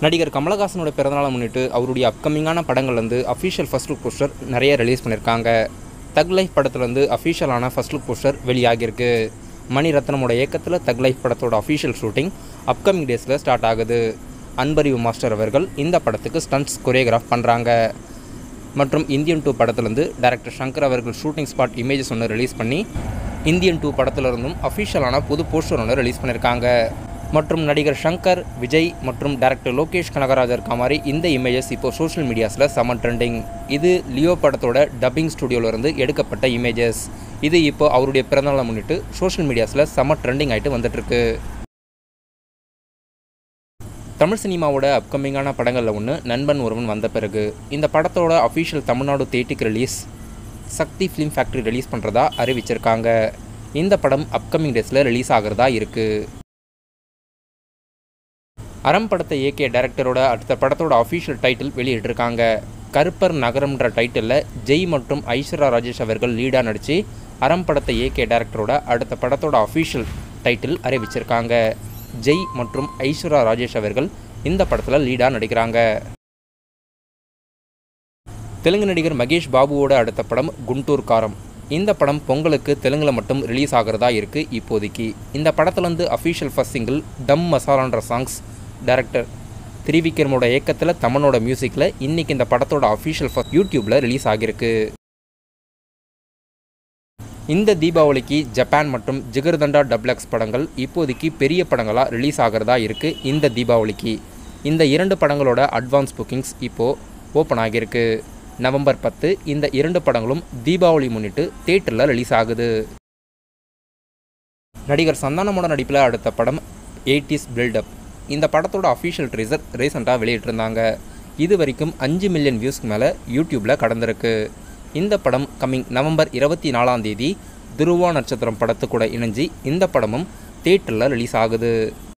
நடிகர் கமலஹாசனோட பிறந்தநாளை முன்னிட்டு அவருடைய அப்கமிங்கான படங்கள் வந்து அஃபிஷியல் ஃபர்ஸ்ட் லுக் போஸ்டர் நிறைய ரிலீஸ் பண்ணியிருக்காங்க தக் லைஃப் படத்துலேருந்து அஃபிஷியலான ஃபர்ஸ்ட் லுக் போஸ்டர் வெளியாகியிருக்கு மணிரத்னமோட இயக்கத்தில் தக் லைஃப் படத்தோட அஃபிஷியல் ஷூட்டிங் அப்கமிங் டேஸில் ஸ்டார்ட் ஆகுது அன்பறிவு மாஸ்டர் அவர்கள் இந்த படத்துக்கு ஸ்டண்ட்ஸ் கொரியோகிராஃப் பண்ணுறாங்க மற்றும் இந்தியன் டூ படத்துலேருந்து டைரக்டர் சங்கர் அவர்கள் ஷூட்டிங் ஸ்பாட் இமேஜஸ் ஒன்று ரிலீஸ் பண்ணி இந்தியன் டூ படத்துலேருந்தும் அஃபிஷியலான புது போஸ்டர் ஒன்று ரிலீஸ் பண்ணியிருக்காங்க மற்றும் நடிகர் சங்கர் விஜய் மற்றும் டைரக்டர் லோகேஷ் கனகராஜ் இருக்க மாதிரி இந்த இமேஜஸ் இப்போ சோஷியல் மீடியாஸில் செம ட்ரெண்டிங் இது லியோ படத்தோட டப்பிங் ஸ்டுடியோவிலேருந்து எடுக்கப்பட்ட இமேஜஸ் இது இப்போ அவருடைய பிறந்தநாளை முன்னிட்டு சோஷியல் மீடியாஸில் செம ட்ரெண்டிங் ஆகிட்டு வந்துட்டுருக்கு தமிழ் சினிமாவோட அப்கமிங்கான படங்களில் ஒன்று நண்பன் ஒருவன் வந்த பிறகு இந்த படத்தோட official Tamil Nadu theatrical release Sakthi film factory release பண்ணுறதா அறிவிச்சிருக்காங்க இந்த படம் அப்கமிங் டேஸில் ரிலீஸ் ஆகிறதா இருக்குது அறம் படத்தை இயக்கிய டைரக்டரோட அடுத்த படத்தோட அஃபிஷியல் டைட்டில் வெளியிட்டிருக்காங்க கருப்பர் நகரம்ன்ற டைட்டிலில் ஜெய் மற்றும் ஐஸ்வர்யா ராஜேஷ் அவர்கள் லீடாக நடித்து அறம் படத்தை இயக்கிய டைரக்டரோட அடுத்த படத்தோட அஃபிஷியல் டைட்டில் அறிவிச்சிருக்காங்க ஜெய் மற்றும் ஐஸ்வர்யா ராஜேஷ் அவர்கள் இந்த படத்தில் லீடாக நடிக்கிறாங்க தெலுங்கு நடிகர் மகேஷ் பாபுவோட அடுத்த படம் குண்டூர் காரம் இந்த படம் பொங்கலுக்கு தெலுங்கில் மட்டும் ரிலீஸ் ஆகிறதா இருக்குது இப்போதைக்கு இந்த படத்துலேருந்து அஃபிஷியல் ஃபர்ஸ்ட் சிங்கிள் டம் மசாலான்ற சாங்ஸ் டைரக்டர் திரிவிக்ரமோட இயக்கத்தில் தமனோட மியூசிக்கில் இன்றைக்கி இந்த படத்தோட அஃபிஷியல் ஃபர்ஸ்ட் யூடியூப்பில் ரிலீஸ் ஆகியிருக்கு இந்த தீபாவளிக்கு ஜப்பான் மற்றும் ஜிகர்தண்டா டப்ளக்ஸ் படங்கள் இப்போதைக்கு பெரிய படங்களாக ரிலீஸ் ஆகிறதா இருக்குது இந்த தீபாவளிக்கு இந்த இரண்டு படங்களோட அட்வான்ஸ் புக்கிங்ஸ் இப்போது ஓப்பன் ஆகியிருக்கு நவம்பர் பத்து இந்த இரண்டு படங்களும் தீபாவளி முன்னிட்டு தேட்டரில் ரிலீஸ் ஆகுது நடிகர் சந்தானமோட நடிப்பில் அடுத்த படம் எயிட்டிஸ் பில்டப் இந்த படத்தோட அஃபிஷியல் ட்ரீசர் ரீசெண்டாக வெளியிட்டிருந்தாங்க இது வரைக்கும் அஞ்சு மில்லியன் வியூஸ்க்கு மேலே யூடியூப்பில் கடந்திருக்கு இந்த படம் கம்மிங் நவம்பர் இருபத்தி நாலாம் தேதி துருவா நட்சத்திரம் படத்து கூட இணைஞ்சு இந்த படமும் தேட்டரில் ரிலீஸ் ஆகுது